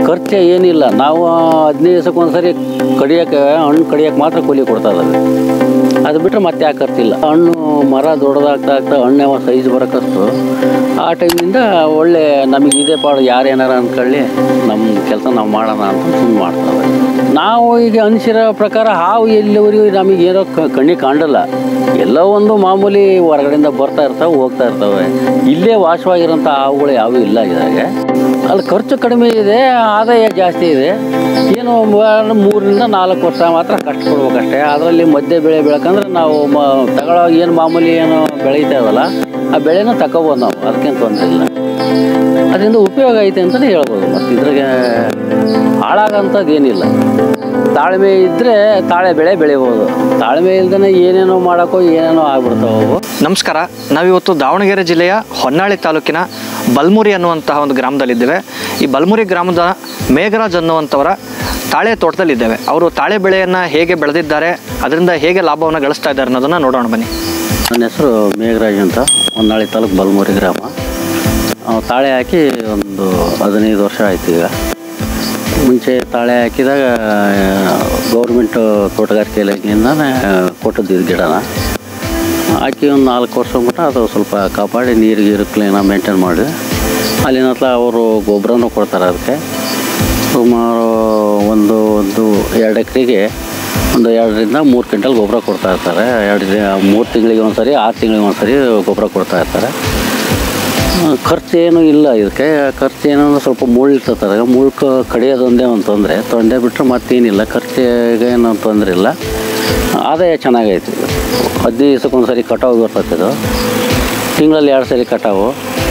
ಖರ್ಚು ಏನಿಲ್ಲ ನಾವು ಹದಿನೈದು ದಿವಸಕ್ಕೆ ಒಂದ್ಸರಿ ಕಡಿಯೋಕೆ ಹಣ್ಣು ಕಡಿಯೋಕೆ ಮಾತ್ರ ಕೂಲಿ ಕೊಡ್ತಾ ಇದ್ದಾವೆ ಅದು ಬಿಟ್ಟರೆ ಮತ್ತೆ ಯಾಕೆ ಖರ್ಚಿಲ್ಲ ಹಣ್ಣು ಮರ ದೊಡ್ಡದಾಗ್ತಾ ಆಗ್ತಾ ಹಣ್ಣು ಸೈಜ್ ಬರೋಕಷ್ಟು ಆ ಟೈಮಿಂದ ಒಳ್ಳೆ ನಮಗೆ ಇದೇ ಪಾಡು ಯಾರೇನಾರ ಅಂದ್ಕೊಳ್ಳಿ ನಮ್ಮ ಕೆಲಸ ನಾವು ಮಾಡೋಣ ಅಂತ ಸುಮ್ಮನೆ ಮಾಡ್ತಾರೆ ನಾವು ಈಗ ಅನಿಸಿರೋ ಪ್ರಕಾರ ಹಾವು ಎಲ್ಲಿವರೆಗೂ ನಮಗೇನೋ ಕ- ಕಣ್ಣಿಗೆ ಕಾಣಲ್ಲ ಎಲ್ಲೋ ಒಂದು ಮಾಮೂಲಿ ಹೊರಗಡೆಯಿಂದ ಬರ್ತಾ ಇರ್ತಾವೆ ಹೋಗ್ತಾ ಇರ್ತವೆ ಇಲ್ಲೇ ವಾಸವಾಗಿರೋಂಥ ಹಾವುಗಳು ಯಾವೂ ಇಲ್ಲ ಇದಾಗೆ ಅಲ್ಲಿ ಖರ್ಚು ಕಡಿಮೆ ಇದೆ ಆದಾಯ ಜಾಸ್ತಿ ಇದೆ ಏನು ಮ- ಮೂರರಿಂದ ನಾಲ್ಕು ವರ್ಷ ಮಾತ್ರ ಕಷ್ಟಪಡ್ಬೇಕಷ್ಟೇ ಅದರಲ್ಲಿ ಮಧ್ಯೆ ಬೆಳೆ ಬೆಳಕಂದ್ರೆ ನಾವು ಮ ತಗೊಳ್ಳೋ ಏನು ಮಾಮೂಲಿ ಏನು ಬೆಳೀತಾವಲ್ಲ ಆ ಬೆಳೆನ ತಗೋಬೋದು ನಾವು ಅದಕ್ಕೇನು ತೊಂದರೆ ಇಲ್ಲ ಅದರಿಂದ ಉಪಯೋಗ ಐತೆ ಅಂತಲೇ ಹೇಳ್ಬೋದು ಮತ್ತು ಇದ್ರಾಗೆ ಹಾಳಾಗೋಂಥದ್ದು ಏನಿಲ್ಲ ತಾಳ್ಮೆ ಇದ್ದರೆ ತಾಳೆ ಬೆಳೆ ಬೆಳಿಬೋದು ತಾಳ್ಮೆ ಇಲ್ದೇ ಏನೇನೋ ಮಾಡೋಕ್ಕೋ ಏನೇನೋ ಆಗ್ಬಿಡ್ತಾವೆ ಅವು ನಮಸ್ಕಾರ ನಾವಿವತ್ತು ದಾವಣಗೆರೆ ಜಿಲ್ಲೆಯ ಹೊನ್ನಾಳಿ ತಾಲೂಕಿನ ಬಲ್ಮುರಿ ಅನ್ನುವಂತಹ ಒಂದು ಗ್ರಾಮದಲ್ಲಿದ್ದೇವೆ ಈ ಬಲ್ಮುರಿ ಗ್ರಾಮದ ಮೇಘರಾಜ್ ಅನ್ನುವಂಥವರ ತಾಳೆ ತೋಟದಲ್ಲಿದ್ದೇವೆ ಅವರು ತಾಳೆ ಬೆಳೆಯನ್ನು ಹೇಗೆ ಬೆಳೆದಿದ್ದಾರೆ ಅದರಿಂದ ಹೇಗೆ ಲಾಭವನ್ನು ಗಳಿಸ್ತಾ ಇದ್ದಾರೆ ಅನ್ನೋದನ್ನು ನೋಡೋಣ ಬನ್ನಿ ನನ್ನ ಹೆಸರು ಮೇಘರಾಜ್ ಅಂತ ಹೊನ್ನಾಳಿ ತಾಲೂಕು ಬಲ್ಮೂರಿ ಗ್ರಾಮ ನಾವು ತಾಳೆ ಹಾಕಿ ಒಂದು ಹದಿನೈದು ವರ್ಷ ಆಯ್ತು ಈಗ ಮುಂಚೆ ತಾಳೆ ಹಾಕಿದಾಗ ಗೌರ್ಮೆಂಟ್ ತೋಟಗಾರಿಕೆ ಇಲಾಖೆಯಿಂದನೇ ಕೊಟ್ಟದ್ದು ಇದು ಗಿಡನ ಹಾಕಿ ಒಂದು ನಾಲ್ಕು ವರ್ಷ ಮಟ್ಟ ಅದು ಸ್ವಲ್ಪ ಕಾಪಾಡಿ ನೀರು ಗೀರು ಕ್ಲೀನಾಗಿ ಮೇಂಟೈನ್ ಮಾಡಿ ಅಲ್ಲಿನ ಹತ್ರ ಅವರು ಗೊಬ್ಬರನೂ ಕೊಡ್ತಾರೆ ಅದಕ್ಕೆ ಸುಮಾರು ಒಂದು ಒಂದು ಎರಡು ಎಕರೆಗೆ ಒಂದು ಎರಡರಿಂದ ಮೂರು ಕ್ವಿಂಟಲ್ ಗೊಬ್ಬರ ಕೊಡ್ತಾ ಇರ್ತಾರೆ ಎರಡು ಮೂರು ತಿಂಗಳಿಗೆ ಒಂದು ಸರಿ ಆರು ತಿಂಗಳಿಗೆ ಒಂದು ಸರಿ ಗೊಬ್ಬರ ಕೊಡ್ತಾ ಇರ್ತಾರೆ ಆ, ಖರ್ಚು ಏನು ಇಲ್ಲ ಇದಕ್ಕೆ ಖರ್ಚು ಏನು ಅಂದ್ರೆ ಸ್ವಲ್ಪ ಮುಳ್ಳು ಇರ್ತತಾರೆ ಮುಳ್ಳು ಕ- ಕಡಿಯೋದೊಂದೇ ಒಂದು ತೊಂದರೆ ತೊಂದರೆ ಬಿಟ್ಟರೆ ಮತ್ತೇನಿಲ್ಲ ಖರ್ಚಿಗೆ ಏನು ತೊಂದರೆ ಇಲ್ಲ ಆದಾಯ ಚೆನ್ನಾಗೈತೆ ಇದು ಹದಿನೈದು ದಿವ್ಸಕ್ಕೆ ಒಂದು ಸರಿ ಕಟಾವು ಬರ್ತದೆ ಇದು ತಿಂಗಳಲ್ಲಿ ಎರಡು ಸರಿ ಕಟಾವು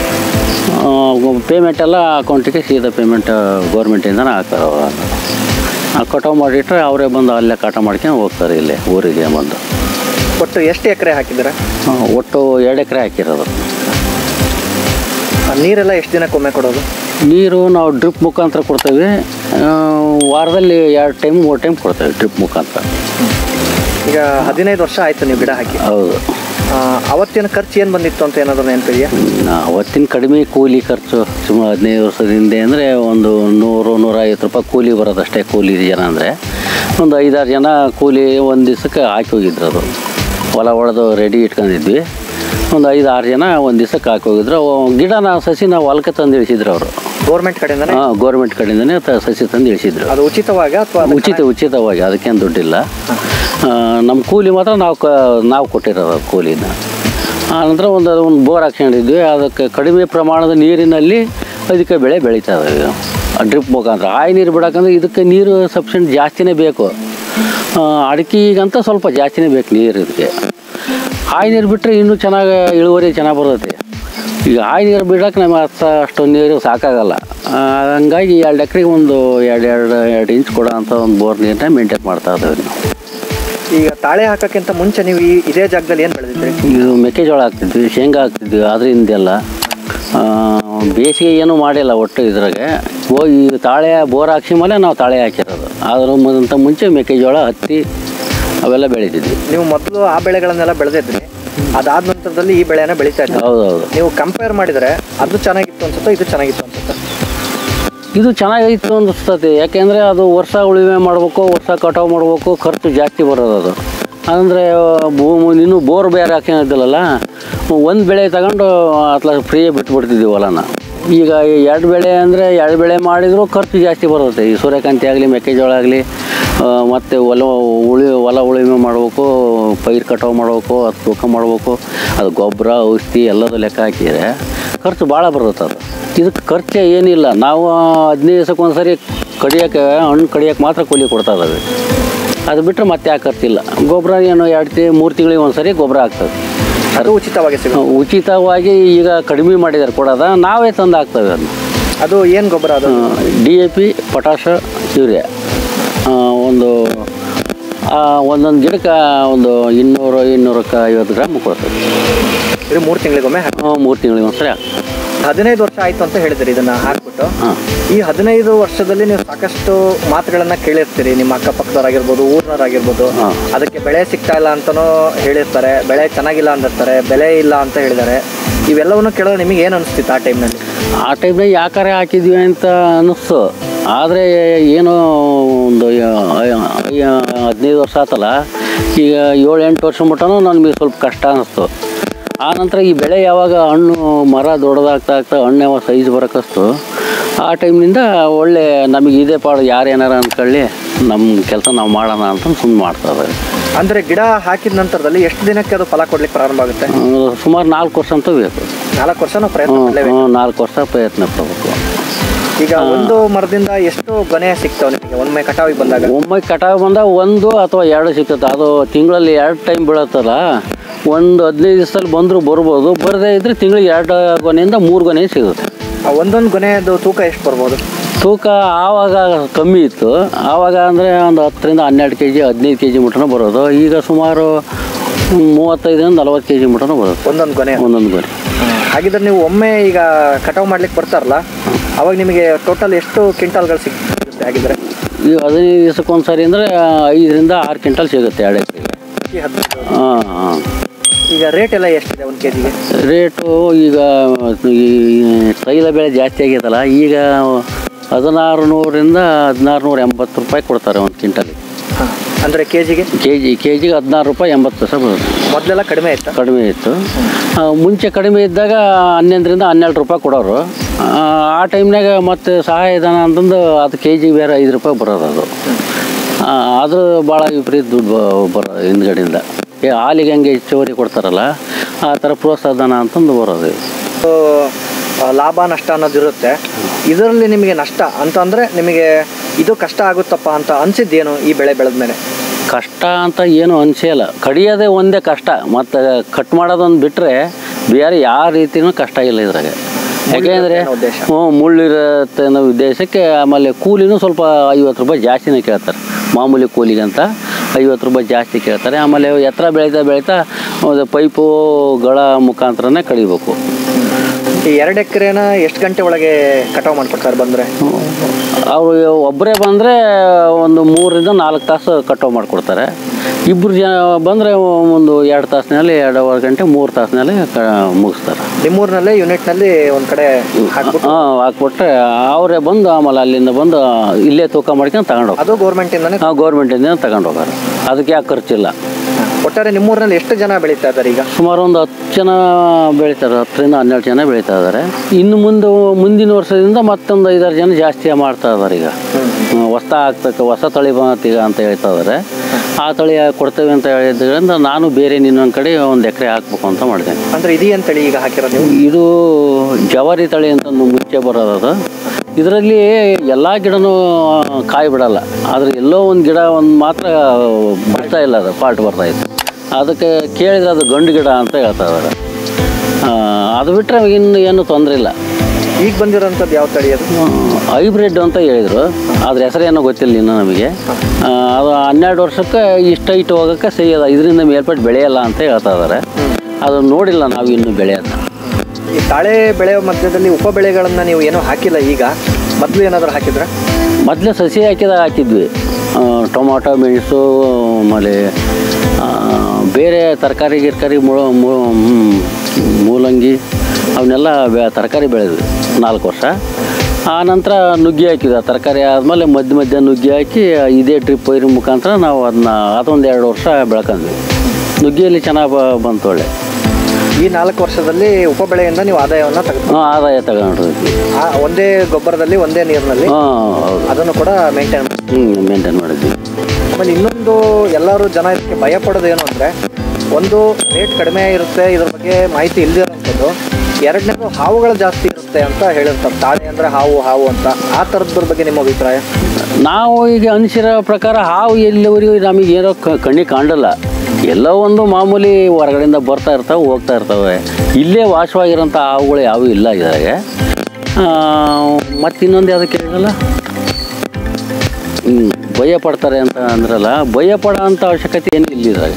ಪೇಮೆಂಟ್ ಎಲ್ಲ ಅಕೌಂಟಿಗೆ ಸೀದಾ ಪೇಮೆಂಟ್ ಗೌರ್ಮೆಂಟಿಂದನೇ ಹಾಕ್ತಾರೆ ಅವ್ರು. ಆ ಕಟಾವು ಮಾಡಿಟ್ರೆ ಅವರೇ ಬಂದು ಅಲ್ಲೇ ಕಟ ಮಾಡ್ಕೊಂಡು ಹೋಗ್ತಾರೆ ಇಲ್ಲಿ ಊರಿಗೆ ಬಂದು ಒಟ್ಟು ಎಷ್ಟು ಎಕರೆ ಹಾಕಿದ್ದೀರಾ ಆ, ಒಟ್ಟು ಎರಡು ಎಕರೆ ಹಾಕಿರೋದು ನೀರೆಲ್ಲ ಎಷ್ಟು ದಿನಕ್ಕೊಮ್ಮೆ ಕೊಡೋದು ನೀರು ನಾವು ಡ್ರಿಪ್ ಮುಖಾಂತರ ಕೊಡ್ತೇವೆ ಆ, ವಾರದಲ್ಲಿ ಎರಡು ಟೈಮ್ ಮೂರು ಟೈಮ್ ಕೊಡ್ತೇವೆ ಡ್ರಿಪ್ ಮುಖಾಂತರ ಈಗ ಹದಿನೈದು ವರ್ಷ ಆಯಿತು ನೀವು ಗಿಡ ಹಾಕಿ ಹೌದು ಅವತ್ತಿನ ಖರ್ಚು ಏನು ಬಂದಿತ್ತು ಅಂತ ಏನಾದರೂ ನೆನಪಿದೆಯಾ ನಾ ಅವತ್ತಿನ ಕಡಿಮೆ ಕೂಲಿ ಖರ್ಚು ಸುಮಾರು ಹದಿನೈದು ವರ್ಷದ ಹಿಂದೆ ಅಂದರೆ ಒಂದು ನೂರು ನೂರೈವತ್ತು ರೂಪಾಯಿ ಕೂಲಿ ಬರೋದಷ್ಟೇ ಕೂಲಿ ಜನ ಅಂದರೆ ಒಂದು ಐದಾರು ಜನ ಕೂಲಿ ಒಂದು ದಿವ್ಸಕ್ಕೆ ಹಾಕಿ ಹೋಗಿದ್ರು ಅದು ಹೊಲ ಹೊಡೆದು ರೆಡಿ ಇಟ್ಕೊಂಡಿದ್ವಿ ಒಂದು ಐದು ಆರು ಜನ ಒಂದು ದಿವ್ಸಕ್ಕೆ ಹಾಕಿ ಹೋಗಿದ್ರು ಅವು ಗಿಡನ ಸಸಿ ನಾವು ಹೊಲಕ್ಕೆ ತಂದು ಇಳಿಸಿದ್ರು ಅವರು ಗೌರ್ಮೆಂಟ್ ಕಡೆಯಿಂದನೇ ಹಾಂ ಗೌರ್ಮೆಂಟ್ ಕಡೆಯಿಂದನೇ ತ ಸಸಿ ತಂದು ಇಳಿಸಿದ್ರು ಅದು ಉಚಿತವಾಗ ಅಥವಾ ಉಚಿತ ಉಚಿತವಾಗಿ ಅದಕ್ಕೇನು ದುಡ್ಡಿಲ್ಲ ಆ, ನಮ್ಮ ಕೂಲಿ ಮಾತ್ರ ನಾವು ಕ ನಾವು ಕೊಟ್ಟಿರೋದು ಕೂಲಿನ ಆನಂತರ ಒಂದು ಒಂದು ಬೋರ್ ಹಾಕ್ಕೊಂಡಿದ್ವಿ ಅದಕ್ಕೆ ಕಡಿಮೆ ಪ್ರಮಾಣದ ನೀರಿನಲ್ಲಿ ಅದಕ್ಕೆ ಬೆಳೆ ಬೆಳೀತಾ ಇದಾವೆ ಡ್ರಿಪ್ ಮುಖಾಂತರ ಆಯಿ ನೀರು ಬಿಡೋಕಂದ್ರೆ ಇದಕ್ಕೆ ನೀರು ಸಫಿಷಿಯೆಂಟ್ ಜಾಸ್ತಿನೇ ಬೇಕು ಆ, ಅಡಿಕೆಗಂತ ಸ್ವಲ್ಪ ಜಾಸ್ತಿನೇ ಬೇಕು ನೀರು ಇದಕ್ಕೆ ಆಯಿ ನೀರು ಬಿಟ್ಟರೆ ಇನ್ನೂ ಚೆನ್ನಾಗಿ ಇಳುವರಿ ಚೆನ್ನಾಗಿ ಬರ್ತೈತಿ ಈಗ ಆಯಿ ನೀರು ಬಿಡೋಕೆ ನಮಗೆ ಅಷ್ಟು ಅಷ್ಟೊಂದು ನೀರು ಸಾಕಾಗಲ್ಲ ಆ, ಹಂಗಾಗಿ ಎರಡು ಎಕ್ರೆಗೆ ಒಂದು ಎರಡು ಎರಡು ಎರಡು ಇಂಚ್ ಕೊಡೋ ಅಂಥ ಒಂದು ಬೋರ್ ನೀರನ್ನ ಮೇಂಟೈನ್ ಮಾಡ್ತಾ ಇದ್ದೇವೆ ನಾವು ಈಗ ತಾಳೆ ಹಾಕೋಕ್ಕಿಂತ ಮುಂಚೆ ನೀವು ಈ ಇದೇ ಜಾಗದಲ್ಲಿ ಏನು ಬೆಳೆದಿದ್ರಿ ಇದು ಮೆಕ್ಕೆಜೋಳ ಹಾಕ್ತಿದ್ವಿ ಶೇಂಗಾ ಹಾಕ್ತಿದ್ವಿ ಅದರಿಂದೆಲ್ಲ ಬೇಸಿಗೆ ಏನೂ ಮಾಡಿಲ್ಲ ಒಟ್ಟು ಇದ್ರಾಗೆ ಓ ಈ ತಾಳೆ ಬೋರ್ ಹಾಕ್ಸಿ ಮೇಲೆ ನಾವು ತಾಳೆ ಹಾಕಿರೋದು ಅದ್ರ ಮೊದಂತ ಮುಂಚೆ ಮೆಕ್ಕೆಜೋಳ ಹತ್ತಿ ಅವೆಲ್ಲ ಬೆಳೀತಿದ್ವಿ ನೀವು ಮೊದಲು ಆ ಬೆಳೆಗಳನ್ನೆಲ್ಲ ಬೆಳೆದಿದ್ರಿ ಅದಾದ ನಂತರದಲ್ಲಿ ಈ ಬೆಳೆನ ಬೆಳೀತಾ ಇದ್ರಿ ಹೌದೌದು ನೀವು ಕಂಪೇರ್ ಮಾಡಿದರೆ ಅದು ಚೆನ್ನಾಗಿತ್ತು ಅನ್ಸುತ್ತಾ ಇದು ಚೆನ್ನಾಗಿತ್ತು ಅನ್ಸುತ್ತಾ ಇದು ಚೆನ್ನಾಗಿತ್ತು ಅನಿಸ್ತದೆ ಯಾಕೆಂದರೆ ಅದು ವರ್ಷ ಉಳುಮೆ ಮಾಡಬೇಕು ವರ್ಷ ಕಟಾವು ಮಾಡಬೇಕು ಖರ್ಚು ಜಾಸ್ತಿ ಬರೋದು ಅದು ಅಂದರೆ ಭೂಮಿ ಇನ್ನೂ ಬೋರ್ ಬೇರೆ ಹಾಕೊಂಡಿದ್ದಲ್ಲ ಒಂದು ಬೆಳೆ ತಗೊಂಡು ಅತ್ಲ ಫ್ರೀ ಬಿಟ್ಬಿಡ್ತಿದ್ವಿ ಹೊಲನ ಈಗ ಎರಡು ಬೆಳೆ ಅಂದರೆ ಎರಡು ಬೆಳೆ ಮಾಡಿದರೂ ಖರ್ಚು ಜಾಸ್ತಿ ಬರುತ್ತೆ ಈ ಸೂರ್ಯಕಾಂತಿ ಆಗಲಿ ಮೆಕ್ಕೆಜೋಳ ಆಗಲಿ ಮತ್ತು ಹೊಲ ಉಳಿ ಹೊಲ ಉಳುಮೆ ಮಾಡಬೇಕು ಪೈರು ಕಟಾವು ಮಾಡಬೇಕು ಅದು ತೂಕ ಮಾಡಬೇಕು ಅದು ಗೊಬ್ಬರ ಔಷಧಿ ಎಲ್ಲದೂ ಲೆಕ್ಕ ಹಾಕಿದರೆ ಖರ್ಚು ಭಾಳ ಬರುತ್ತೆ ಅದು ಇದಕ್ಕೆ ಖರ್ಚು ಏನಿಲ್ಲ ನಾವು ಹದಿನೈದು ದಿವಸಕ್ಕೆ ಒಂದು ಸರಿ ಕಡಿಯೋಕೆ ಹಣ್ಣು ಕಡಿಯೋಕೆ ಮಾತ್ರ ಕೂಲಿ ಕೊಡ್ತಾ ಇದ್ದಾವೆ ಅದು ಬಿಟ್ಟರೆ ಮತ್ತೆ ಯಾಕೆ ಖರ್ಚಿಲ್ಲ ಗೊಬ್ಬರ ಏನು ಎರಡು ತಿ ಮೂರು ತಿಂಗಳಿಗೆ ಒಂದು ಸರಿ ಗೊಬ್ಬರ ಆಗ್ತದೆ ಅದು ಉಚಿತವಾಗಿ ಸಿಗುತ್ತೆ ಉಚಿತವಾಗಿ ಈಗ ಕಡಿಮೆ ಮಾಡಿದ್ದಾರೆ ಕೊಡೋದ ನಾವೇ ತಂದು ಹಾಕ್ತೇವೆ ಅದನ್ನ ಅದು ಏನು ಗೊಬ್ಬರ ಅದು D A P potash urea ಆ, ಒಂದು ಆ, ಒಂದೊಂದು ಗಿಡಕ್ಕೆ ಒಂದು ಇನ್ನೂರು ಇನ್ನೂರಕ್ಕೆ ಐವತ್ತು ಗ್ರಾಮ್ ಕೊಡ್ತದೆ ಇದು ಮೂರು ತಿಂಗಳಿಗೊಮ್ಮೆ ಹಾಕಿ ಮೂರು ತಿಂಗಳಿಗೆ ಒಂದು ಸರಿ ಹಾಕ್ತದೆ ಹದಿನೈದು ವರ್ಷ ಆಯ್ತು ಅಂತ ಹೇಳಿದ್ರಿ ಇದನ್ನ ಹಾಕ್ಬಿಟ್ಟು ಹಾಂ ಈ ಹದಿನೈದು ವರ್ಷದಲ್ಲಿ ನೀವು ಸಾಕಷ್ಟು ಮಾತುಗಳನ್ನ ಕೇಳಿರ್ತೀರಿ ನಿಮ್ಮ ಅಕ್ಕಪಕ್ಕದವರಾಗಿರ್ಬೋದು ಊರಿನವರಾಗಿರ್ಬೋದು ಹಾ. ಅದಕ್ಕೆ ಬೆಳೆ ಸಿಗ್ತಾ ಇಲ್ಲ ಅಂತನೂ ಹೇಳಿರ್ತಾರೆ ಬೆಳೆ ಚೆನ್ನಾಗಿಲ್ಲ ಅಂದಿರ್ತಾರೆ ಬೆಲೆ ಇಲ್ಲ ಅಂತ ಹೇಳಿದ್ದಾರೆ ಇವೆಲ್ಲವನ್ನು ಕೇಳೋದು ನಿಮಗೆ ಏನು ಅನಿಸ್ತಿತ್ತು ಆ ಟೈಮ್ನಲ್ಲಿ ಆ ಟೈಮ್ನಾಗ ಯಾಕಾರೆ ಹಾಕಿದ್ವಿ ಅಂತ ಅನ್ನಿಸ್ತು ಆದರೆ ಏನೋ ಒಂದು ಹದಿನೈದು ವರ್ಷ ಆತಲ್ಲ ಈಗ ಏಳು ಎಂಟು ವರ್ಷ ಮಟ್ಟನೂ ನನಗೆ ಸ್ವಲ್ಪ ಕಷ್ಟ ಅನ್ನಿಸ್ತು ಆ ನಂತರ ಈ ಬೆಳೆ ಯಾವಾಗ ಹಣ್ಣು ಮರ ದೊಡ್ಡದಾಗ್ತಾ ಆಗ್ತಾ ಹಣ್ಣು ಯಾವಾಗ ಸೈಜ್ ಬರೋಕಸ್ತು ಆ ಟೈಮ್ನಿಂದ ಒಳ್ಳೆ ನಮಗೆ ಇದೇ ಪಾಡು ಯಾರು ಏನಾರ ಅಂದ್ಕೊಳ್ಳಿ ನಮ್ಮ ಕೆಲಸ ನಾವು ಮಾಡೋಣ ಅಂತ ಸುಮ್ಮನೆ ಮಾಡ್ತಾ ಇದ್ದಾರೆ ಅಂದ್ರೆ ಗಿಡ ಹಾಕಿದ ನಂತರದಲ್ಲಿ ಎಷ್ಟು ದಿನಕ್ಕೆ ಅದು ಫಲ ಕೊಡ್ಲಿಕ್ಕೆ ಪ್ರಾರಂಭ ಆಗುತ್ತೆ ಸುಮಾರು ನಾಲ್ಕು ವರ್ಷ ಅಂತೂ ಬೇಕು ನಾಲ್ಕು ವರ್ಷ ನಾವು ಪ್ರಯತ್ನ ಹ್ಞೂ ಮಾಡಲೇಬೇಕು ಹ್ಞೂ ನಾಲ್ಕು ವರ್ಷ ಪ್ರಯತ್ನ ಪಡಬೇಕು ಈಗ ಒಂದು ಮರದಿಂದ ಎಷ್ಟು ಗೊನೆ ಸಿಗ್ತಾವೆ ನಿಮಗೆ ಒಮ್ಮೆ ಕಟಾವಿಗೆ ಬಂದಾಗ ಒಮ್ಮೆ ಕಟಾವು ಬಂದಾಗ ಒಂದು ಅಥವಾ ಎರಡು ಸಿಗ್ತದೆ ಅದು ತಿಂಗಳಲ್ಲಿ ಎರಡು ಟೈಮ್ ಬೀಳತ್ತಲ್ಲ ಒಂದು ಹದಿನೈದು ದಿವಸದಲ್ಲಿ ಬಂದರೂ ಬರ್ಬೋದು ಬರದೇ ಇದ್ರೆ ತಿಂಗಳಿಗೆ ಎರಡು ಗೊನೆಯಿಂದ ಮೂರು ಗೊನೆ ಸಿಗುತ್ತೆ ಆ ಒಂದೊಂದು ಗೊನೆದು ತೂಕ ಎಷ್ಟು ಬರ್ಬೋದು ತೂಕ ಆವಾಗ ಕಮ್ಮಿ ಇತ್ತು ಆವಾಗ ಅಂದರೆ ಒಂದು ಹತ್ತರಿಂದ ಹನ್ನೆರಡು ಕೆ ಜಿ ಹದಿನೈದು ಕೆ ಜಿ ಮಟನೂ ಬರೋದು ಈಗ ಸುಮಾರು ಮೂವತ್ತೈದರಿಂದ ನಲವತ್ತು ಕೆ ಜಿ ಮಟನೂ ಬರುತ್ತೆ ಒಂದೊಂದು ಗೊನೆ ಒಂದೊಂದು ಗೊನೆ ಹಾಗಿದ್ರೆ ನೀವು ಒಮ್ಮೆ ಈಗ ಕಟಾವು ಮಾಡ್ಲಿಕ್ಕೆ ಬರ್ತಾರಲ್ಲ ಅವಾಗ ನಿಮಗೆ ಟೋಟಲ್ ಎಷ್ಟು ಕ್ವಿಂಟಾಲ್ಗಳು ಸಿಗುತ್ತೆ ಹಾಗಿದ್ರೆ ಈಗ ಹದಿನೈದು ದಿವಸಕ್ಕೊಂದು ಸರಿ ಅಂದರೆ ಐದರಿಂದ ಆರು ಕ್ವಿಂಟಲ್ ಸಿಗುತ್ತೆ ಎರಡು ಎಕರೆಗೆ ಈ ಹದಿನೈದು. ಹಾಂ ಹಾಂ ಈಗ ರೇಟ್ ಎಲ್ಲ ಎಷ್ಟಿದೆ ಒಂದು ಕೆ ಜಿಗೆ ರೇಟು ಈಗ ಈ ತೈಲ ಬೆಳೆ ಜಾಸ್ತಿ ಆಗೈತಲ್ಲ ಈಗ ಹದಿನಾರು ನೂರಿಂದ ಹದಿನಾರು ನೂರ ಎಂಬತ್ತು ರೂಪಾಯಿ ಕೊಡ್ತಾರೆ ಒಂದು ಕ್ವಿಂಟಲಿಗೆ ಹಾಂ ಅಂದರೆ ಕೆ ಜಿಗೆ ಕೆ ಜಿ ಕೆ ಜಿಗೆ ಹದಿನಾರು ರೂಪಾಯಿ ಎಂಬತ್ತು ಪೈಸೆ ಬರುತ್ತೆ ಮೊದಲೆಲ್ಲ ಕಡಿಮೆ ಇತ್ತು ಕಡಿಮೆ ಇತ್ತು ಆ, ಮುಂಚೆ ಕಡಿಮೆ ಇದ್ದಾಗ ಹನ್ನೊಂದರಿಂದ ಹನ್ನೆರಡು ರೂಪಾಯಿ ಕೊಡೋರು ಆ, ಆ ಟೈಮ್ನಾಗ ಮತ್ತು ಸಹಾಯಧನ ಅಂತಂದು ಅದು ಕೆ ಜಿಗೆ ಬೇರೆ ಐದು ರೂಪಾಯಿ ಬರೋದು ಅದು ಆ, ಅದು ಭಾಳ ವಿಪರೀತ ದುಡ್ಡು ಬ- ಬರೋ ಹಿಂದ್ಗಡೆಯಿಂದ ಏ ಹಾಲಿಗೆ ಹಂಗೆ ಹೆಚ್ಚುವರಿ ಕೊಡ್ತಾರಲ್ಲ ಆ ಥರ ಪ್ರೋತ್ಸಾಹ ಧನ ಅಂತಂದು ಬರೋದು ಸೊ, ಆ, ಲಾಭ ನಷ್ಟ ಅನ್ನೋದು ಇರುತ್ತೆ ಇದರಲ್ಲಿ ನಿಮಗೆ ನಷ್ಟ ಅಂತಂದರೆ ನಿಮಗೆ ಇದು ಕಷ್ಟ ಆಗುತ್ತಪ್ಪ ಅಂತ ಅನ್ಸಿದ್ದೇನು ಈ ಬೆಳೆ ಬೆಳೆದ ಮೇಲೆ ಕಷ್ಟ ಅಂತ ಏನು ಅನಿಸಲ್ಲ ಕಡಿಯೋದೇ ಒಂದೇ ಕಷ್ಟ ಮತ್ತು ಕಟ್ ಮಾಡೋದೊಂದು ಬಿಟ್ಟರೆ ಬೇರೆ ಯಾವ ರೀತಿನೂ ಕಷ್ಟ ಇಲ್ಲ ಇದ್ರಾಗ ಯಾಕೆಂದರೆ ಅನ್ನೋ ಉದ್ದೇಶ. ಹ್ಞೂ ಮುಳ್ಳಿರುತ್ತೆ ಅನ್ನೋ ಉದ್ದೇಶಕ್ಕೆ ಆಮೇಲೆ ಕೂಲಿನೂ ಸ್ವಲ್ಪ ಐವತ್ತು ರೂಪಾಯಿ ಜಾಸ್ತಿನೇ ಕೇಳ್ತಾರೆ ಮಾಮೂಲಿ ಕೂಲಿಗೆ ಅಂತ ಐವತ್ತು ರೂಪಾಯಿ ಜಾಸ್ತಿ ಕೇಳ್ತಾರೆ ಆಮೇಲೆ ಎತ್ತರ ಬೆಳೀತಾ ಬೆಳೀತಾ ಒಂದು ಪೈಪು ಗಳ ಮುಖಾಂತರನೇ ಕಡಿಬೇಕು ಈ ಎರಡು ಎಕರೆನ ಎಷ್ಟು ಗಂಟೆ ಒಳಗೆ ಕಟಾವು ಮಾಡ್ಕೊಡ್ತಾರೆ ಬಂದರೆ ಅವರು ಒಬ್ಬರೇ ಬಂದರೆ ಒಂದು ಮೂರರಿಂದ ನಾಲ್ಕು ತಾಸು ಕಟಾವು ಮಾಡಿಕೊಡ್ತಾರೆ ಇಬ್ಬರು ಜನ ಬಂದರೆ ಒಂದು ಎರಡು ತಾಸಿನಲ್ಲಿ ಎರಡೂವರೆ ಗಂಟೆ ಮೂರು ತಾಸಿನಲ್ಲಿ ಕ ಮುಗಿಸ್ತಾರೆ ನಿಮ್ಮೂರಿನಲ್ಲೇ ಯೂನಿಟ್ನಲ್ಲಿ ಒಂದು ಕಡೆ ಹಾಕ್ಬಿಟ್ಟು ಹಾಂ ಹಾಕ್ಬಿಟ್ರೆ ಅವರೇ ಬಂದು ಆಮೇಲೆ ಅಲ್ಲಿಂದ ಬಂದು ಇಲ್ಲೇ ತೂಕ ಮಾಡ್ಕೊಂಡು ತಗೊಂಡು ಹೋಗ್ತಾರೆ ಅದು ಗೌರ್ಮೆಂಟಿಂದನೇ ಹಾಂ ಗೌರ್ಮೆಂಟಿಂದ ತಗೊಂಡು ಹೋಗಾರೆ ಅದಕ್ಕೆ ಯಾಕೆ ಖರ್ಚಿಲ್ಲ ಒಟ್ಟಾರೆ ನಿಮ್ಮೂರಿನಲ್ಲಿ ಎಷ್ಟು ಜನ ಬೆಳೀತಾ ಇದ್ದಾರೆ ಈಗ ಸುಮಾರು ಒಂದು ಹತ್ತು ಜನ ಬೆಳೀತಾರೆ ಹತ್ತರಿಂದ ಹನ್ನೆರಡು ಜನ ಬೆಳೀತಾ ಇದ್ದಾರೆ ಇನ್ನು ಮುಂದೆ ಮುಂದಿನ ವರ್ಷದಿಂದ ಮತ್ತೊಂದು ಐದಾರು ಜನ ಜಾಸ್ತಿ ಮಾಡ್ತಾ ಇದ್ದಾರೆ ಈಗ ಹ್ಮ್, ಹೊಸ ಆಗ್ತಕ್ಕ ಹೊಸ ತಳಿ ಬಂತೀಗ ಅಂತ ಹೇಳ್ತಾ ಇದ್ದಾರೆ ಆ ತಳಿ ಕೊಡ್ತೇವೆ ಅಂತ ಹೇಳಿದ್ರಿಂದ ನಾನು ಬೇರೆ ನಿನ್ನೊಂದು ಕಡೆ ಒಂದು ಎಕರೆ ಹಾಕ್ಬೇಕು ಅಂತ ಮಾಡಿದೆ ಅಂದ್ರೆ ಇದು ಅಂತೇಳಿ ಈಗ ಹಾಕಿರೋದು ನೀವು ಇದು ಜವಾರಿ ತಳಿ ಅಂತ ಒಂದು ಮುಂಚೆ ಬರೋದು ಅದು ಇದರಲ್ಲಿ ಎಲ್ಲ ಗಿಡನೂ ಕಾಯಿ ಬಿಡಲ್ಲ ಆದರೆ ಎಲ್ಲೋ ಒಂದು ಗಿಡ ಒಂದು ಮಾತ್ರ ಬರ್ತಾ ಇಲ್ಲ ಅದು ಪಾರ್ಟ್ ಬರ್ತಾ ಇತ್ತು ಅದಕ್ಕೆ ಕೇಳಿದ್ರೆ ಅದು ಗಂಡು ಗಿಡ ಅಂತ ಹೇಳ್ತಾ ಇದ್ದಾರೆ ಆ, ಅದು ಬಿಟ್ಟರೆ ಇನ್ನು ಏನು ತೊಂದರೆ ಇಲ್ಲ ಈಗ ಬಂದಿರೋಂಥದ್ದು ಯಾವ ತಳಿ ಅದು ಹೈಬ್ರಿಡ್ ಅಂತ ಹೇಳಿದರು ಅದ್ರ ಹೆಸರೇನೋ ಗೊತ್ತಿಲ್ಲ ಇನ್ನು ನಮಗೆ ಆ, ಅದು ಹನ್ನೆರಡು ವರ್ಷಕ್ಕೆ ಇಷ್ಟು ಹೈಟ್ ಹೋಗೋಕ್ಕೆ ಸಹಿಯಲ್ಲ ಇದರಿಂದ ಮೇಲ್ಪಟ್ಟು ಬೆಳೆಯಲ್ಲ ಅಂತ ಹೇಳ್ತಾ ಇದ್ದಾರೆ ಅದು ನೋಡಿಲ್ಲ ನಾವು ಇನ್ನೂ ಬೆಳೆಯೋದು ಈ ತಾಳೆ ಬೆಳೆಯೋ ಮಧ್ಯದಲ್ಲಿ ಉಪ ಬೆಳೆಗಳನ್ನ ನೀವು ಏನೂ ಹಾಕಿಲ್ಲ ಈಗ ಮೊದಲು ಏನಾದರೂ ಹಾಕಿದ್ರೆ ಮೊದಲೇ ಸಸಿ ಹಾಕಿದಾಗ ಹಾಕಿದ್ವಿ ಆ, ಟೊಮಾಟೊ ಮೆಣಸು ಆಮೇಲೆ ಆ, ಬೇರೆ ತರಕಾರಿ ಗಿರ್ಕಾರಿ ಮೂ- ಮೂ- ಹ್ಮ್, ಮೂಲಂಗಿ ಅವನ್ನೆಲ್ಲ ಬೆ ತರಕಾರಿ ಬೆಳೆದ್ವಿ ನಾಲ್ಕು ವರ್ಷ ಆ ನಂತರ ನುಗ್ಗಿ ಹಾಕಿದ್ವಿ ಆ ತರಕಾರಿ ಆದಮೇಲೆ ಮಧ್ಯ ಮಧ್ಯ ನುಗ್ಗಿ ಹಾಕಿ ಇದೇ ಡ್ರಿಪ್ ವೈರ್ ಮುಖಾಂತರ ನಾವು ಅದನ್ನ ಅದೊಂದು ಎರಡು ವರ್ಷ ಬೆಳ್ಕೊಂಡ್ವಿ ನುಗ್ಗಿಯಲ್ಲಿ ಚೆನ್ನಾಗಿ ಬ- ಬಂತು ಒಳ್ಳೆ ಈ ನಾಲ್ಕು ವರ್ಷದಲ್ಲಿ ಉಪ ಬೆಳೆಯಿಂದ ನೀವು ಆದಾಯವನ್ನು ತೆಗೆದು ಹಾಂ ಆದಾಯ ತಗೊಂಡಿದ್ವಿ ಆ ಒಂದೇ ಗೊಬ್ಬರದಲ್ಲಿ ಒಂದೇ ನೀರಿನಲ್ಲಿ ಹಾಂ ಹೌದು ಅದನ್ನು ಕೂಡ ಮೇಂಟೈನ್ ಮಾಡಿ ಹ್ಞೂ ಮೇಂಟೈನ್ ಮಾಡಿದ್ವಿ ಆಮೇಲೆ ಇನ್ನೊಂದು ಎಲ್ಲರೂ ಜನ ಇದಕ್ಕೆ ಭಯ ಪಡೋದು ಏನು ಅಂದರೆ ಒಂದು ರೇಟ್ ಕಡಿಮೆ ಇರುತ್ತೆ ಇದ್ರ ಬಗ್ಗೆ ಮಾಹಿತಿ ಇಲ್ದಿರೋಂಥದ್ದು ಎರಡನೇದು ಹಾವುಗಳು ಜಾಸ್ತಿ ಇರುತ್ತೆ ಅಂತ ಹೇಳಿರ್ತಾರೆ ತಾಳೆ ಅಂದರೆ ಹಾವು ಹಾವು ಅಂತ ಆ ಥರದ್ರ ಬಗ್ಗೆ ನಿಮ್ಮ ಅಭಿಪ್ರಾಯ ನಾವು ಈಗ ಅನಿಸಿರೋ ಪ್ರಕಾರ ಹಾವು ಎಲ್ಲಿವರೆಗೂ ನಮಗೆ ಏನೋ ಕ- ಕಣ್ಣಿಗೆ ಕಾಣಲ್ಲ ಎಲ್ಲೋ ಒಂದು ಮಾಮೂಲಿ ಹೊರಗಡೆಯಿಂದ ಬರ್ತಾ ಇರ್ತಾವೆ ಹೋಗ್ತಾ ಇರ್ತವೆ ಇಲ್ಲೇ ವಾಸವಾಗಿರೋಂಥ ಹಾವುಗಳು ಯಾವೂ ಇಲ್ಲ ಇದ್ರಾಗೆ ಮತ್ತು ಇನ್ನೊಂದು ಯಾವುದಕ್ಕೆ ಹೇಳಿರಲ್ಲ ಹ್ಞೂ ಭಯ ಪಡ್ತಾರೆ ಅಂತ ಅಂದ್ರಲ್ಲ ಭಯ ಪಡೋ ಅಂಥ ಅವಶ್ಯಕತೆ ಏನು ಇಲ್ಲ ಇದ್ರಾಗೆ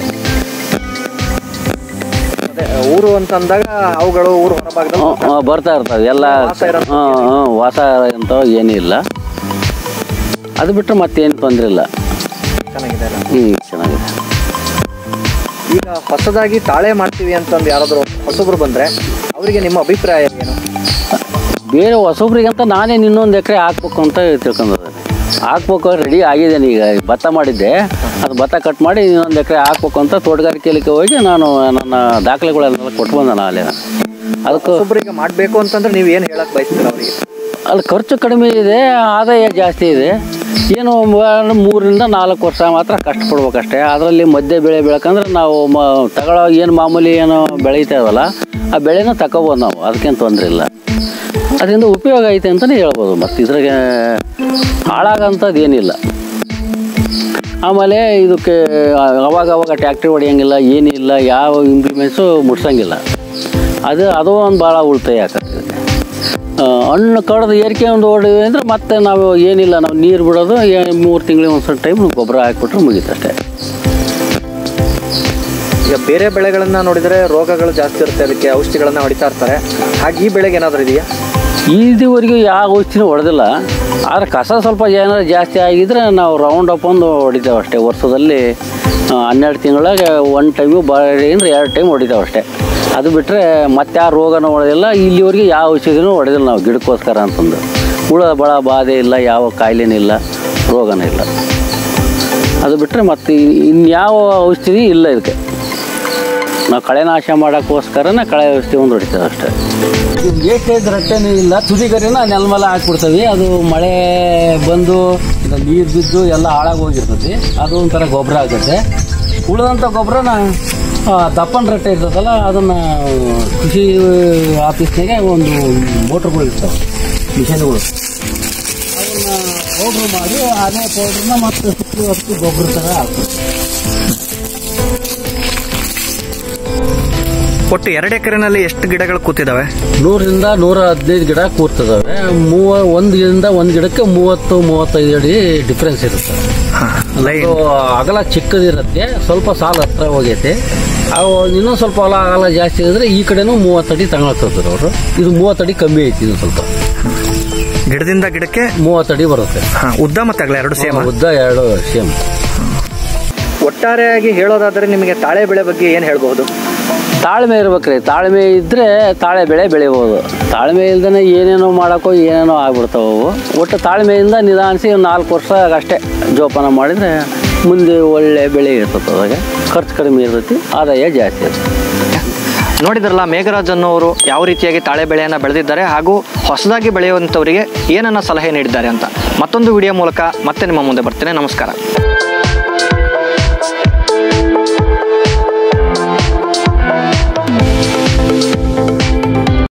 ಅದೇ ಊರು ಅಂತ ಅಂದಾಗ ಹಾವುಗಳು ಊರು ಹೊರಭಾಗದಲ್ಲಿ ಹ್ಮ್, ಹ್ಮ್, ಬರ್ತಾ ಇರ್ತವೆ ಎಲ್ಲ ವಾಸ ಇರೋಂಥ ಹಾಂ ಹಾಂ ವಾಸ ಅಂತ ಏನಿಲ್ಲ ಅದು ಬಿಟ್ಟರೆ ಮತ್ತೇನು ತೊಂದರೆ ಇಲ್ಲ ಚೆನ್ನಾಗಿದೆ ಅಲ್ಲ? ಹ್ಞೂ ಚೆನ್ನಾಗಿದೆ ಈಗ ಹೊಸದಾಗಿ ತಾಳೆ ಮಾಡ್ತೀವಿ ಅಂತಂದು ಯಾರಾದರೂ ಹೊಸಬ್ರು ಬಂದರೆ ಅವರಿಗೆ ನಿಮ್ಮ ಅಭಿಪ್ರಾಯ ಏನು ಬೇರೆ ಹೊಸಬ್ರಿಗಂತ ನಾನೇ ಇನ್ನೊಂದು ಎಕರೆ ಹಾಕ್ಬೇಕು ಅಂತ ತಿಳ್ಕೊಂಡಿದ್ದೇನೆ ಹಾಕ್ಬೇಕು ರೆಡಿ ಆಗಿದ್ದೇನೆ ಈಗ ಭತ್ತ ಮಾಡಿದ್ದೆ ಅದು ಭತ್ತ ಕಟ್ ಮಾಡಿ ಇನ್ನೊಂದು ಎಕರೆ ಹಾಕ್ಬೇಕು ಅಂತ ತೋಟಗಾರಿಕೆ ಇಲಾಖೆ ಹೋಗಿ ನಾನು ನನ್ನ ದಾಖಲೆಗಳೆಲ್ಲ ಕೊಟ್ಟು ಬಂದೆ ನಾಳೆ ಅದಕ್ಕೆ ಒಬ್ಬರಿಗೆ ಮಾಡಬೇಕು ಅಂತಂದ್ರೆ ನೀವು ಏನು ಹೇಳಕ್ ಬಯಸ್ತೀರ ಅವರಿಗೆ ಅಲ್ಲಿ ಖರ್ಚು ಕಡಿಮೆ ಇದೆ ಆದಾಯ ಜಾಸ್ತಿ ಇದೆ ಏನು ಮ- ಮೂರರಿಂದ ನಾಲ್ಕು ವರ್ಷ ಮಾತ್ರ ಕಷ್ಟಪಡ್ಬೇಕಷ್ಟೇ ಅದರಲ್ಲಿ ಮಧ್ಯೆ ಬೆಳೆ ಬೆಳಕಂದ್ರೆ ನಾವು ಮ ತಗೊಳ್ಳೋ ಏನು ಮಾಮೂಲಿ ಏನು ಬೆಳೀತೇವಲ್ಲ ಆ ಬೆಳೆನ ತಗೋಬೋದು ನಾವು ಅದಕ್ಕೇನು ತೊಂದರೆ ಇಲ್ಲ ಅದರಿಂದ ಉಪಯೋಗ ಐತೆ ಅಂತಲೇ ಹೇಳ್ಬೋದು ಮತ್ತು ಇದ್ರಾಗೆ ಹಾಳಾಗೋಂಥದ್ದು ಏನಿಲ್ಲ ಆಮೇಲೆ ಇದಕ್ಕೆ ಅವಾಗ ಅವಾಗ ಟ್ಯಾಕ್ಟ್ರಿ ಹೊಡಿಯೋಂಗಿಲ್ಲ ಏನಿಲ್ಲ ಯಾವ ಇಂಪ್ಲಿಮೆಂಟ್ಸು ಮುಟ್ಸಂಗಿಲ್ಲ ಅದು ಅದು ಒಂದು ಭಾಳ ಉಳಿತಾಯ ಆಗತ್ತೆ ಆ, ಹಣ್ಣು ಕಡ್ದು ಏರಿಕೆ ಒಂದು ಹೊಡಿದ್ವಿ ಅಂದರೆ ಮತ್ತೆ ನಾವು ಏನಿಲ್ಲ ನಾವು ನೀರು ಬಿಡೋದು ಮೂರು ತಿಂಗಳಿಗೆ ಒಂದು ಸ್ವಲ್ಪ ಟೈಮ್ ಗೊಬ್ಬರ ಹಾಕ್ಬಿಟ್ರೆ ಮುಗೀತಷ್ಟೇ ಈಗ ಬೇರೆ ಬೆಳೆಗಳನ್ನ ನೋಡಿದ್ರೆ ರೋಗಗಳು ಜಾಸ್ತಿ ಇರುತ್ತೆ ಅದಕ್ಕೆ ಔಷಧಿಗಳನ್ನ ಹೊಡಿತಾ ಇರ್ತಾರೆ ಹಾಗೆ ಈ ಬೆಳೆಗೆ ಏನಾದರೂ ಇದೆಯಾ ಇದುವರೆಗೂ ಯಾವ ಔಷಧಿನೂ ಹೊಡೆದಿಲ್ಲ ಆದರೆ ಕಸ ಸ್ವಲ್ಪ ಏನಾದ್ರು ಜಾಸ್ತಿ ಆಗಿದ್ರೆ ನಾವು ರೌಂಡ್ ಅಪ್ ಒಂದು ಹೊಡಿತೇವೆ ಅಷ್ಟೇ ವರ್ಷದಲ್ಲಿ ಆ, ಹನ್ನೆರಡು ತಿಂಗಳಾಗ ಒನ್ ಟೈಮು ಬಾರಿ ಅಂದರೆ ಎರಡು ಟೈಮ್ ಹೊಡಿತೇವೆ ಅಷ್ಟೇ ಅದು ಬಿಟ್ಟರೆ ಮತ್ತೆ ಯಾವ ರೋಗನೂ ಹೊಡೆದಿಲ್ಲ ಇಲ್ಲಿವರೆಗೆ ಯಾವ ಔಷಧಿನೂ ಹೊಡೆದಿಲ್ಲ ನಾವು ಗಿಡಕ್ಕೋಸ್ಕರ ಅಂತಂದು ಹುಳ ಬಳ ಬಾಧೆ ಇಲ್ಲ ಯಾವ ಕಾಯಿಲೆನೂ ಇಲ್ಲ ರೋಗನೂ ಇಲ್ಲ ಅದು ಬಿಟ್ಟರೆ ಮತ್ತೆ ಇನ್ಯಾವ ಔಷಧಿ ಇಲ್ಲ ಇದಕ್ಕೆ ನಾವು ಕಳೆನಾಶ ಮಾಡೋಕ್ಕೋಸ್ಕರನೇ ಕಳೆ ಔಷಧಿ ಒಂದು ಹೊಡಿತೇವೆ ಅಷ್ಟೇ ವೇಸ್ಟೇಜ್ ರಟ್ಟೆನೂ ಇಲ್ಲ ತುದಿಗರಿನ ನೆಲಮಲ ಹಾಕ್ಬಿಡ್ತೀವಿ ಅದು ಮಳೆ ಬಂದು ನೀರು ಬಿದ್ದು ಎಲ್ಲ ಹಾಳಾಗಿ ಹೋಗಿರ್ತೈತಿ ಅದು ಒಂಥರ ಗೊಬ್ಬರ ಆಗುತ್ತೆ ಉಳಿದಂಥ ಗೊಬ್ಬರನ ದಪ್ಪನ ರಟ್ಟೆ ಇರ್ತದಲ್ಲ ಅದನ್ನು ಕೃಷಿ ಆಫೀಸ್ನಾಗೆ ಒಂದು ಮೋಟ್ರ್ಗಳು ಇರ್ತಾವೆ ಮಿಷನ್ಗಳು ಅದನ್ನು ಪೌಡ್ರ್ ಮಾಡಿ ಅದೇ ಪೌಡ್ರನ್ನ ಮತ್ತೆ ಸುತ್ತಿ ಹೊತ್ತು ಗೊಬ್ಬರ ಥರ ಹಾಕ್ತೀವಿ ಒಟ್ಟು ಎರಡು ಎಕರೆನಲ್ಲಿ ಎಷ್ಟು ಗಿಡಗಳು ಕೂತಿದಾವೆ ನೂರರಿಂದ ನೂರ ಹದಿನೈದು ಗಿಡ ಕೂರ್ತದವೆ ಮೂವ ಒಂದು ಗಿಡದಿಂದ ಒಂದು ಗಿಡಕ್ಕೆ ಮೂವತ್ತು ಮೂವತ್ತೈದು ಅಡಿ ಡಿಫ್ರೆನ್ಸ್ ಇರುತ್ತೆ ಅದು ಅಗಲ ಚಿಕ್ಕದಿರುತ್ತೆ ಸ್ವಲ್ಪ ಸಾಲ ಹತ್ರ ಹೋಗೈತೆ ಅವು ಇನ್ನೂ ಸ್ವಲ್ಪ ಹೊಲ ಅಗಲ ಜಾಸ್ತಿ ಇದ್ರೆ ಈ ಕಡೆನೂ ಮೂವತ್ತಡಿ ತಗೊಳ್ತಾರೆ ಅವರು ಇದು ಮೂವತ್ತಡಿ ಕಮ್ಮಿ ಐತಿ ಇದು ಸ್ವಲ್ಪ ಗಿಡದಿಂದ ಗಿಡಕ್ಕೆ ಮೂವತ್ತಡಿ ಬರುತ್ತೆ ಉದ್ದ ಮತ್ತೆ ಅಗಲ ಎರಡು ಸೇಮ್ ಉದ್ದ ಎರಡು ಸೇಮ್ ಒಟ್ಟಾರೆಯಾಗಿ ಹೇಳೋದಾದ್ರೆ ನಿಮಗೆ ತಾಳೆ ಬೆಳೆ ಬಗ್ಗೆ ಏನು ಹೇಳ್ಬಹುದು ತಾಳ್ಮೆ ಇರ್ಬೇಕ್ರಿ ತಾಳ್ಮೆ ಇದ್ರೆ ತಾಳೆ ಬೆಳೆ ಬೆಳಿಬೋದು ತಾಳ್ಮೆ ಇಲ್ದೇ ಏನೇನೋ ಮಾಡೋಕ್ಕೋ ಏನೇನೋ ಆಗ್ಬಿಡ್ತಾವೆ ಅವು ಒಟ್ಟು ತಾಳ್ಮೆಯಿಂದ ನಿಧಾನಿಸಿ ಒಂದು ನಾಲ್ಕು ವರ್ಷ ಅಷ್ಟೇ ಜೋಪಾನ ಮಾಡಿದರೆ ಮುಂದೆ ಒಳ್ಳೆ ಬೆಳೆ ಇರ್ತದೆ ಅದಾಗ ಖರ್ಚು ಕಡಿಮೆ ಇರ್ತೈತಿ ಆದಾಯ ಜಾಸ್ತಿ ಇರ್ತದೆ ನೋಡಿದ್ರಲ್ಲ ಮೇಘರಾಜ್ ಅನ್ನೋರು ಯಾವ ರೀತಿಯಾಗಿ ತಾಳೆ ಬೆಳೆಯನ್ನು ಬೆಳೆದಿದ್ದಾರೆ ಹಾಗೂ ಹೊಸದಾಗಿ ಬೆಳೆಯುವಂಥವರಿಗೆ ಏನನ್ನ ಸಲಹೆ ನೀಡಿದ್ದಾರೆ ಅಂತ ಮತ್ತೊಂದು ವಿಡಿಯೋ ಮೂಲಕ ಮತ್ತೆ ನಿಮ್ಮ ಮುಂದೆ ಬರ್ತೇನೆ ನಮಸ್ಕಾರ